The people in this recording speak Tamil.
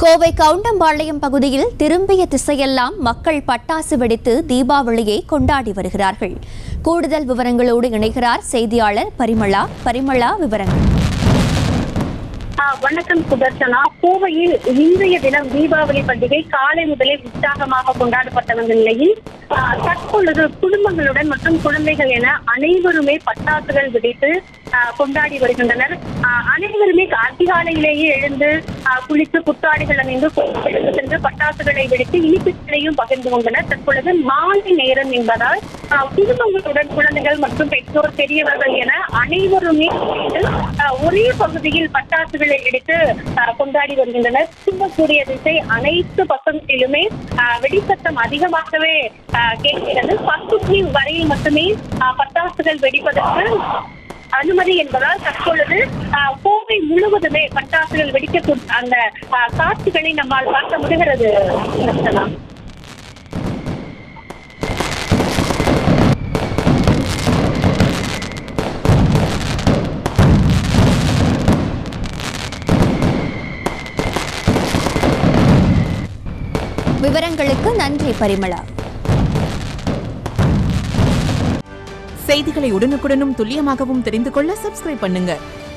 கோவை கவுண்டம்பாளையம் பகுதியில் திரும்பிய திசையெல்லாம் மக்கள் பட்டாசு வெடித்து தீபாவளியை கொண்டாடி வருகிறார்கள் கூடுதல் விவரங்களோடு இணைகிறார் செய்தியாளர் பரிமளா பரிமளா விவரங்கள் ஆ, வணக்கம் சுதர்சனா கோவையில் இன்றைய தினம் தீபாவளி பண்டிகை காலை முதலே உற்சாகமாக கொண்டாடப்பட்ட வந்த நிலையில் ஆ, தற்பொழுது குடும்பங்களுடன் மற்றும் குழந்தைகள் என அனைவருமே பட்டாசுகள் வெடித்து ஆ, கொண்டாடி வருகின்றனர் ஆ, அனைவருமே அதிகாலையிலேயே எழுந்து ஆ, குளித்து புத்தாடைகள் அணிந்து கோயிலுக்கு சென்று பட்டாசுகளை வெடித்து இனிப்புகளையும் பகிர்ந்து கொண்டனர் தற்பொழுது மாலை நேரம் என்பதால் ஆ, குடும்பங்களுடன் குழந்தைகள் மற்றும் பெற்றோர் பெரியவர்கள் என அனைவருமே சேர்ந்து, ஆ, ஒரே பகுதியில் பட்டாசுகளை எடுத்து ஆ, கொண்டாடி வருகின்றனர் திரும்ப சூரிய திசை அனைத்து பக்கங்களிலுமே ஆ, வெடிசத்தம் அதிகமாகவே ஆ, கேட்கிறது பத்து மணி வரையில் மட்டுமே ஆ, பட்டாசுகள் வெடிப்பதற்கு அனுமதி என்பதால் தற்பொழுது ஆ, கோவை முழுவதுமே பட்டாசுகள் வெடிக்க அந்த ஆ, காட்சிகளை நம்மால் பார்க்க முடிகிறது ரச்சனா. விவரங்களுக்கு நன்றி பரிமளா செய்திகளை உடனுக்குடனும் துல்லியமாகவும் தெரிந்து கொள்ள சப்ஸ்கிரைப் பண்ணுங்க